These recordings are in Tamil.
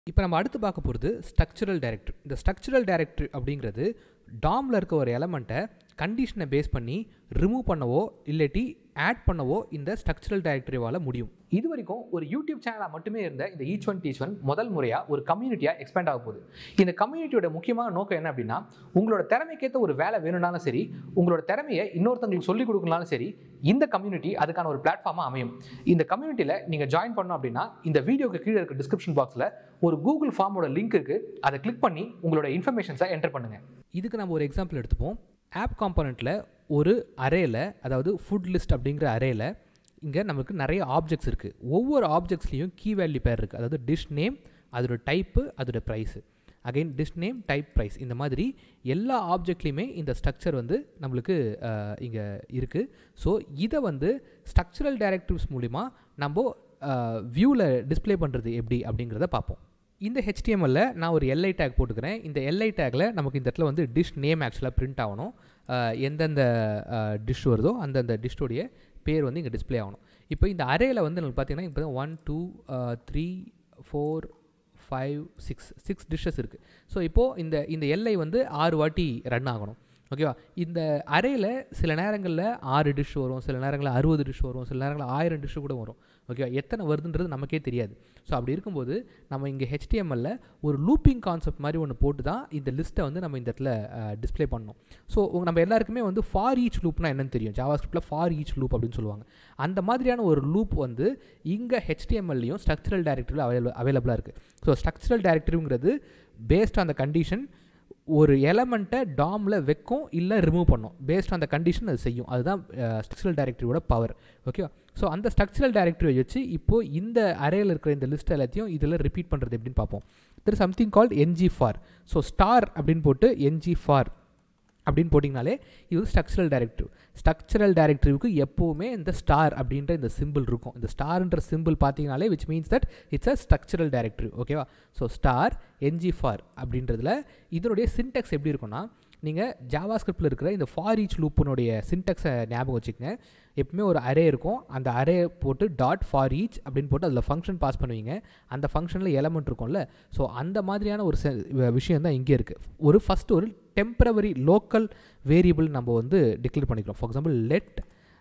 இப்போ நம்ம அடுத்து பார்க்க போகிறது ஸ்ட்ரக்சரல் டைரக்டரி இந்த ஸ்ட்ரக்சரல் டைரக்டரி அப்படிங்கிறது டாமில் இருக்க ஒரு எலமெண்ட்டை கண்டிஷனை பேஸ் பண்ணி ரிமூவ் பண்ணவோ இல்லாட்டி ஆட் பண்ணவோ இந்த ஸ்ட்ரக்சரல் டைரக்டரிவால் முடியும் இது வரைக்கும் ஒரு யூடியூப் சேனலாக மட்டுமே இருந்த இந்த ஈச் ஒன் டீச் ஒன் முதல் முறையாக ஒரு கம்யூனிட்டியாக எக்ஸ்பேண்ட் ஆக போகுது இந்த கம்யூனிட்டியோட முக்கியமான நோக்கம் என்ன அப்படின்னா உங்களோட திறமைக்கேற்ற ஒரு வேலை வேணும்னாலும் சரி உங்களோட திறமையை இன்னொருத்தங்களுக்கு சொல்லிக் கொடுக்கணும்னாலும் சரி இந்த கம்யூனிட்டி அதுக்கான ஒரு பிளாட்ஃபார்மாக அமையும் இந்த கம்யூனிட்டியில் நீங்கள் ஜாயின் பண்ணோம் அப்படின்னா இந்த வீடியோக்கு கீழே இருக்க டிஸ்கிரிப்ஷன் பாக்ஸில் ஒரு கூகுள் ஃபார்மோட லிங்க் இருக்குது அதை கிளிக் பண்ணி உங்களோட இன்ஃபர்மேஷன்ஸை என்டர் பண்ணுங்கள் இதுக்கு நம்ம ஒரு எக்ஸாம்பிள் எடுத்துப்போம் ஆப் காம்பனண்ட்டில் ஒரு அரேல அதாவது ஃபுட் லிஸ்ட் அப்படிங்கிற அரேல இங்கே நமக்கு நிறைய ஆப்ஜெக்ட்ஸ் இருக்குது ஒவ்வொரு ஆப்ஜெக்ட்ஸ்லேயும் கீ வேல்யூ பேர் இருக்குது அதாவது டிஷ் நேம் அதோட டைப்பு அதோட price again dish name type price இந்த மாதிரி எல்லா ஆப்ஜெக்ட்லேயுமே இந்த ஸ்ட்ரக்சர் வந்து நம்மளுக்கு இங்கே இருக்குது ஸோ இதை வந்து ஸ்ட்ரக்சரல் டைரக்டிவ்ஸ் மூலிமா நம்ம வியூவில் டிஸ்பிளே பண்ணுறது எப்படி அப்படிங்கிறத பார்ப்போம் இந்த ஹெச்டிஎம்எல்ல நான் ஒரு எல்ஐ டேக் போட்டுக்கிறேன் இந்த எல்ஐ டேக்கில் நமக்கு இந்த இடத்துல வந்து டிஷ் நேம் ஆக்சுவலாக பிரிண்ட் ஆகணும் எந்தெந்த டிஷ் வருதோ அந்தந்த டிஷ்ஷோடைய பேர் வந்து இங்கே டிஸ்பிளே ஆகணும் இப்போ இந்த அரேயில் வந்து நமக்கு பார்த்தீங்கன்னா இப்போ one two three four five six six dishes இருக்குது ஸோ இப்போது இந்த இந்த எல்ஐ வந்து ஆறு வாட்டி ரன் ஆகணும் ஓகேவா இந்த அறையில் சில நேரங்களில் ஆறு டிஷ் வரும் சில நேரங்களில் அறுபது டிஷ் வரும் சில நேரங்களில் ஆயிரம் டிஷ்ஷு கூட வரும் ஓகேவா எத்தனை வருதுன்றது நமக்கே தெரியாது ஸோ அப்படி இருக்கும்போது நம்ம இங்கே ஹெச்டிஎம்எல்ல ஒரு லூப்பிங் கான்செப்ட் மாதிரி ஒன்று போட்டு தான் இந்த லிஸ்ட்டை வந்து நம்ம இந்த இடத்துல டிஸ்பிளே பண்ணோம் ஸோ நம்ம எல்லாருக்குமே வந்து ஃபார் ஈச் லூப்னா என்னன்னு தெரியும் ஜாவா ஸ்கிரிப்டில் ஃபார் ஈச் லூப் அப்படின்னு சொல்லுவாங்க அந்த மாதிரியான ஒரு லூப் வந்து இங்கே ஹெச்டிஎம்எல்லையும் ஸ்ட்ரக்சரல் டைரக்டரியில் அவைலபிள் அவைலபிளாக இருக்குது ஸோ ஸ்ட்ரக்சரல் டைரக்டரிங்கிறது பேஸ்ட் ஆன் த கண்டிஷன் ஒரு எலமெண்ட்டை டாமில் வைக்கும் இல்லை ரிமூவ் பண்ணும் பேஸ்ட் ஆன் த கண்டிஷன் அது செய்யும் அதுதான் ஸ்ட்ரக்சரல் டைரக்டரியோட பவர் ஓகேவா ஸோ அந்த ஸ்ட்ரக்சரல் டைரக்டரி வச்சு இப்போது இந்த அறையில் இருக்கிற இந்த லிஸ்ட் எல்லாத்தையும் இதில் ரிப்பீட் பண்ணுறது எப்படின்னு பார்ப்போம் there something called ng for so star அப்படின்னு போட்டு என்ஜி ஃபார் அப்படின்னு போட்டிங்கனாலே இது ஸ்ட்ரக்சரல் டைரக்டிவ் ஸ்ட்ரக்சரல் டைரக்டிவ்க்கு எப்போவுமே இந்த ஸ்டார் அப்படின்ற இந்த சிம்பிள் இருக்கும் இந்த ஸ்டார்ன்ற சிம்பிள் பார்த்தீங்கனாலே which means that it's a structural directive ஓகேவா ஸோ ஸ்டார் என்ஜி ஃபார் அப்படின்றதுல இதனுடைய சின்டெக்ஸ் எப்படி இருக்கும்னா நீங்கள் ஜாவா ஸ்கிரிப்டில் இருக்கிற இந்த ஃபார் ஈச் லூப்பினுடைய சின்டெக்ஸை ஞாபகம் வச்சுக்கோங்க எப்பவுமே ஒரு அரே இருக்கும் அந்த அரே போட்டு டாட் ஃபார் ஈச் அப்படின்னு போட்டு அதில் ஃபங்க்ஷன் பாஸ் பண்ணுவீங்க அந்த ஃபங்க்ஷனில் எலமெண்ட் இருக்கும்ல ஸோ அந்த மாதிரியான ஒரு விஷயம் தான் இங்கே இருக்குது ஒரு ஃபஸ்ட் ஒரு டெம்பரவரி லோக்கல் வேரியபிள் நம்ம வந்து டிக்ளேர் பண்ணிக்கிறோம் ஃபார் எக்ஸாம்பிள் லெட்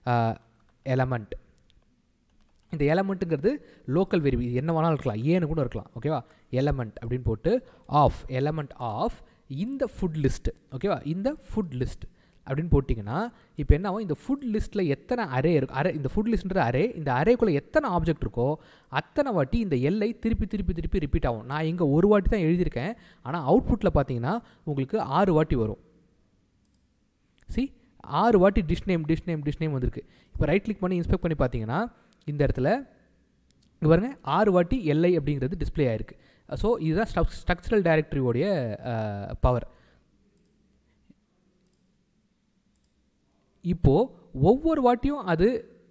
எலமெண்ட் இந்த எலமெண்ட்டுங்கிறது லோக்கல் வேரியபிள் என்ன வேணாலும் இருக்கலாம் ஏன்னு கூட இருக்கலாம் ஓகேவா எலமெண்ட் அப்படின்னு போட்டு ஆஃப் எலமெண்ட் ஆஃப் இந்த ஃபுட் லிஸ்ட்டு ஓகேவா இந்த ஃபுட் லிஸ்ட் அப்படின்னு போட்டிங்கன்னா இப்போ என்ன ஆகும் இந்த ஃபுட் லிஸ்ட்டில் எத்தனை அரே இருக்கும் அரே இந்த ஃபுட் லிஸ்ட்ன்ற அரே இந்த அரேக்குள்ளே எத்தனை ஆப்ஜெக்ட் இருக்கோ அத்தனை வாட்டி இந்த எல்லை திருப்பி திருப்பி திருப்பி ரிப்பீட் ஆகும் நான் இங்கே ஒரு வாட்டி தான் எழுதியிருக்கேன் ஆனால் அவுட்புட்டில் பார்த்தீங்கன்னா உங்களுக்கு ஆறு வாட்டி வரும் சி ஆறு வாட்டி dish name dish name dish name வந்திருக்கு இப்போ ரைட் கிளிக் பண்ணி இன்ஸ்பெக்ட் பண்ணி பார்த்தீங்கன்னா இந்த இடத்துல இங்கே பாருங்கள் ஆறு வாட்டி எல்ஐ அப்படிங்கிறது டிஸ்பிளே ஆயிருக்கு ஸோ இதுதான் ஸ்ட்ரக்சரல் டைரக்டரியோடைய பவர் இப்போது ஒவ்வொரு வாட்டியும் அது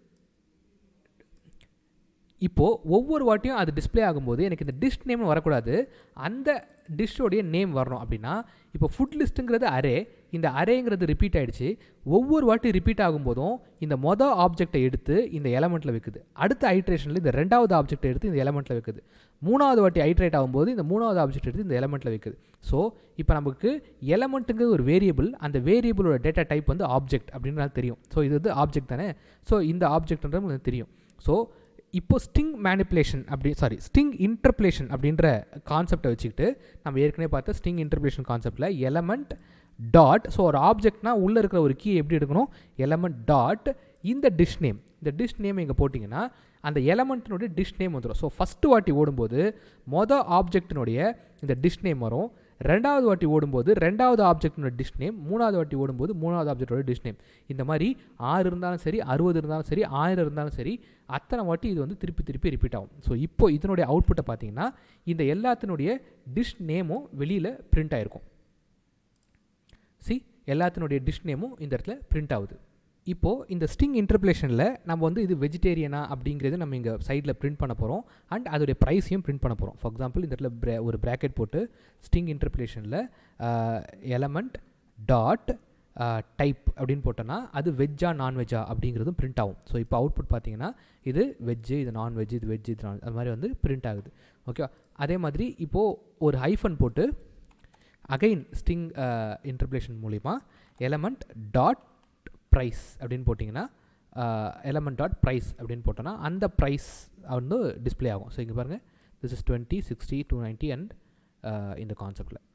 இப்போது ஒவ்வொரு வாட்டியும் அது டிஸ்பிளே ஆகும்போது எனக்கு இந்த டிஷ் நேம் வரக்கூடாது அந்த டிஷ்ஷோடைய நேம் வரணும் அப்படின்னா இப்போ ஃபுட் லிஸ்ட்டுங்கிறது அரே இந்த அரேங்கிறது ரிப்பீட் ஆகிடுச்சு ஒவ்வொரு வாட்டி ரிப்பீட் ஆகும்போதும் இந்த மொதல் ஆப்ஜெக்டை எடுத்து இந்த எலமெண்ட்டில் வைக்குது அடுத்த ஐட்ரேஷனில் இந்த ரெண்டாவது ஆப்ஜெக்டை எடுத்து இந்த எலமெண்ட்டில் வைக்குது மூணாவது வாட்டி ஐட்ரேட் ஆகும்போது இந்த மூணாவது ஆப்ஜெக்ட் எடுத்து இந்த எலமெண்ட்டில் வைக்குது ஸோ இப்போ நமக்கு எலமெண்ட்டுங்கிறது ஒரு வேரியபிள் அந்த வேரியபிளோட டேட்டா டைப் வந்து ஆப்ஜெக்ட் அப்படின்னு தெரியும் ஸோ இது வந்து ஆப்ஜெக்ட் தானே ஸோ இந்த ஆப்ஜெக்ட்ன்றது எனக்கு தெரியும் ஸோ இப்போ ஸ்டிங் மேனிப்புலேஷன் அப்படி சாரி ஸ்டிங் இன்டர்பிளேஷன் அப்படின்ற கான்செப்டை வச்சுக்கிட்டு நம்ம ஏற்கனவே பார்த்த ஸ்டிங் இன்டர்பிளேஷன் கான்செப்டில் எலமெண்ட் டாட் ஸோ ஒரு ஆப்ஜெக்ட்னா உள்ளே இருக்கிற ஒரு கீ எப்படி எடுக்கணும் எலமெண்ட் டாட் இந்த டிஷ் நேம் இந்த டிஷ் நேம் இங்கே போட்டிங்கன்னா அந்த எலமெண்ட்டினுடைய டிஷ் நேம் வந்துடும் ஸோ ஃபஸ்ட்டு வாட்டி ஓடும்போது மொதல் ஆப்ஜெக்டினுடைய இந்த டிஷ் நேம் வரும் ரெண்டாவது வாட்டி ஓடும்போது ரெண்டாவது ஆப்ஜெக்டோட டிஷ் நேம் மூணாவது வாட்டி ஓடும்போது மூணாவது ஆப்ஜெக்டோட டிஷ் நேம் இந்த மாதிரி ஆறு இருந்தாலும் சரி அறுபது இருந்தாலும் சரி ஆயிரம் இருந்தாலும் சரி அத்தனை வாட்டி இது வந்து திருப்பி திருப்பி ரிப்பீட் ஆகும் ஸோ இப்போ இதனுடைய அவுட்புட்டை பார்த்தீங்கன்னா இந்த எல்லாத்தினுடைய டிஷ் நேமும் வெளியில் பிரிண்ட் ஆகிருக்கும் சி எல்லாத்தினுடைய டிஷ் நேமும் இந்த இடத்துல பிரிண்ட் ஆகுது இப்போது இந்த ஸ்டிங் இன்டர்பிளேஷனில் நம்ம வந்து இது வெஜிடேரியனா அப்படிங்கிறது நம்ம இங்கே சைடில் பிரிண்ட் பண்ண போகிறோம் அண்ட் அதோடைய ப்ரைஸையும் பிரிண்ட் பண்ண போகிறோம் ஃபார் எக்ஸாம்பிள் இந்த இடத்துல ப்ரே ஒரு ப்ராக்கெட் போட்டு ஸ்டிங் இன்டர்பிளேஷனில் எலமெண்ட் டாட் டைப் அப்படின்னு போட்டோன்னா அது வெஜ்ஜா நான்வெஜ்ஜா அப்படிங்கிறதும் பிரிண்ட் ஆகும் ஸோ இப்போ அவுட்புட் பார்த்தீங்கன்னா இது வெஜ்ஜு இது நான்வெஜ் இது வெஜ் இது நான் அது மாதிரி வந்து பிரிண்ட் ஆகுது ஓகேவா அதே மாதிரி இப்போது ஒரு ஹைஃபன் போட்டு அகைன் ஸ்டிங் இன்டர்பிளேஷன் மூலிமா எலமெண்ட் டாட் ப்ரைஸ் அப்படின்னு போட்டிங்கன்னா எலமெண்ட் டாட் ப்ரைஸ் அப்படின்னு போட்டோன்னா அந்த ப்ரைஸ் வந்து டிஸ்ப்ளே ஆகும் ஸோ இங்கே பாருங்கள் this is twenty sixty two ninety and இந்த கான்செப்டில்